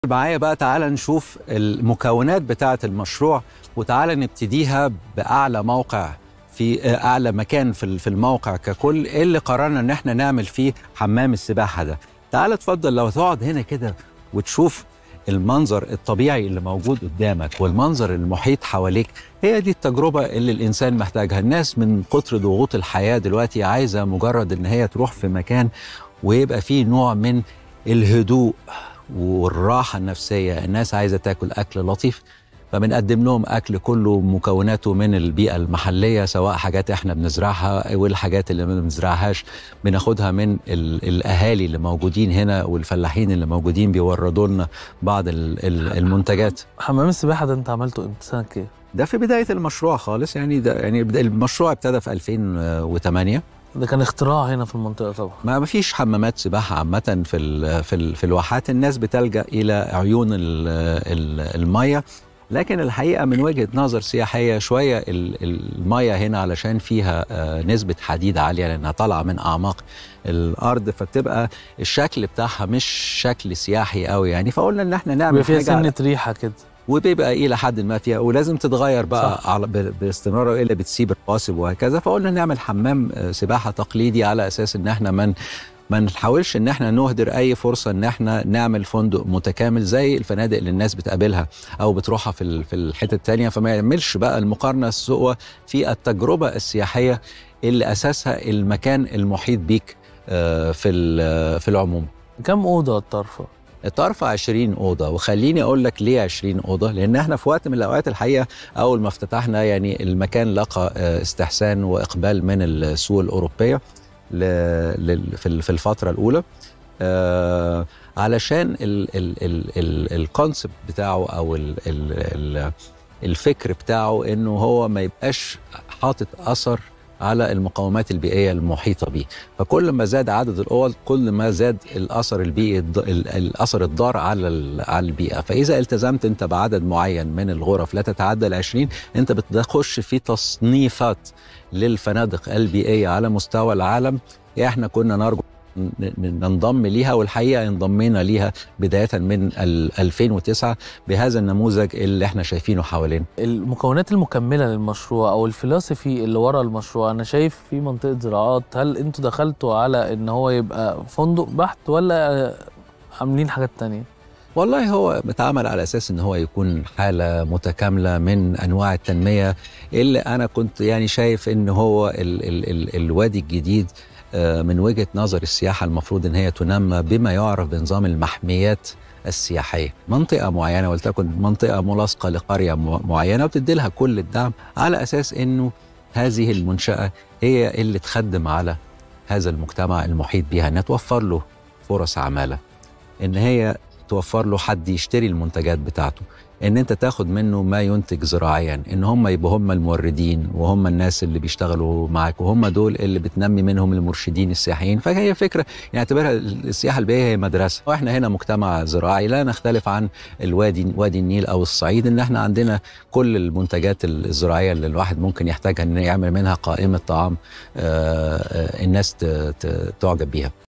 معايا بقى تعالى نشوف المكونات بتاعة المشروع وتعالى نبتديها بأعلى موقع في أعلى مكان في في الموقع ككل اللي قررنا إن احنا نعمل فيه حمام السباحة ده تعالى اتفضل لو تقعد هنا كده وتشوف المنظر الطبيعي اللي موجود قدامك والمنظر المحيط حواليك هي دي التجربة اللي الإنسان محتاجها الناس من كتر ضغوط الحياة دلوقتي عايزة مجرد إن هي تروح في مكان ويبقى فيه نوع من الهدوء والراحة النفسية الناس عايزة تاكل أكل لطيف فبنقدم لهم أكل كله مكوناته من البيئة المحلية سواء حاجات إحنا بنزرعها والحاجات اللي ما بنزرعهاش بناخدها من ال الأهالي اللي موجودين هنا والفلاحين اللي موجودين بيوردوا لنا بعض ال ال المنتجات حمام السباحه ده انت عملته امتى سنه كام؟ ده في بداية المشروع خالص يعني ده يعني بدا- المشروع ابتدى في 2008 ده كان اختراع هنا في المنطقه طبعا ما فيش حمامات سباحه عامه في ال في ال في الواحات الناس بتلجا الى عيون ال ال الميه لكن الحقيقه من وجهه نظر سياحيه شويه ال- الميه هنا علشان فيها آه، نسبه حديد عاليه لانها طالعه من اعماق الارض فبتبقى الشكل بتاعها مش شكل سياحي قوي يعني فقلنا ان احنا نعمل بيبقى فيها حاجه سنه ريحه كده وبيبقى الى حد ما فيها ولازم تتغير بقى صح. على ب- باستمرار والا بتسيب الرواسب وهكذا فقلنا نعمل حمام آه، سباحه تقليدي على اساس ان احنا من ما نحاولش ان احنا نهدر اي فرصه ان احنا نعمل فندق متكامل زي الفنادق اللي الناس بتقابلها او بتروحها في ال- في الحته التانية فما يعملش بقى المقارنه السوء في التجربه السياحيه اللي اساسها المكان المحيط بيك آه، في ال- في العموم كام اوضه الطرفه؟ الطرف 20 اوضه وخليني اقول لك ليه 20 اوضه لان احنا في وقت من الاوقات الحقيقه اول ما افتتحنا يعني المكان لقى آه، استحسان واقبال من السوق الاوروبيه ل- لل- في ال- في الفتره الاولى آه، علشان ال- ال- ال- ال- الكونسبت بتاعه او ال- ال- ال- الفكر بتاعه انه هو ما يبقاش حاطط اثر على المقومات البيئيه المحيطه بيه فكل ما زاد عدد الاوض كل ما زاد الاثر البيئي الض- ال- الاثر الضار على ال- على البيئه فاذا التزمت انت بعدد معين من الغرف لا تتعدى ال 20 انت بتخش في تصنيفات للفنادق البيئيه على مستوى العالم احنا كنا نرجو ن- ن- ننضم ليها والحقيقه انضمينا ليها بدايه من ال- 2009 بهذا النموذج اللي احنا شايفينه حوالينا المكونات المكمله للمشروع او الفلسفي اللي ورا المشروع انا شايف في منطقه زراعات هل انتوا دخلتوا على ان هو يبقى فندق بحت ولا عاملين حاجات تانية؟ والله هو متعامل على اساس ان هو يكون حاله متكامله من انواع التنميه اللي انا كنت يعني شايف ان هو ال ال ال الوادي الجديد آه، من وجهه نظر السياحه المفروض ان هي تنمى بما يعرف بنظام المحميات السياحيه، منطقه معينه ولتكن منطقه ملاصقه لقريه م- معينه وبتدي لها كل الدعم على اساس انه هذه المنشاه هي اللي تخدم على هذا المجتمع المحيط بها انها توفر له فرص عماله ان هي توفر له حد يشتري المنتجات بتاعته ان انت تاخد منه ما ينتج زراعيا ان هم يبقوا هم الموردين وهم الناس اللي بيشتغلوا معاك وهم دول اللي بتنمي منهم المرشدين السياحيين فهي فكره يعني اعتبرها السياحه البيئيه هي مدرسه واحنا هنا مجتمع زراعي لا نختلف عن الوادي وادي النيل او الصعيد ان احنا عندنا كل المنتجات الزراعيه اللي الواحد ممكن يحتاجها ان يعمل منها قائمه طعام آه، آه، الناس ت- ت- تعجب بيها